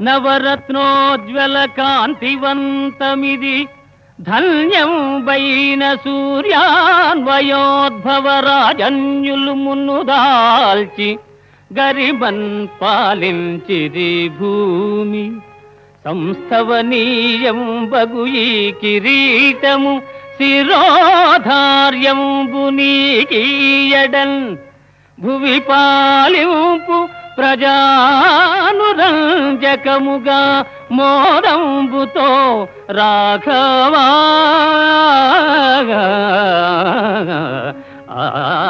నవరత్నోజ్వల కాంతివంతమిది ధన్యం బైన సూర్యాన్వయోద్భవ రాజన్యులు మున్ను దాల్చి గరిబన్ పాలించిది భూమి సంస్థవనీయం బగు ఈ కిరీటము శిరోధార్యంబు నీకీయడన్ భువి పాలింపు ప్రజానురంజకముగా మోరంబుతో రాఘవా ఆ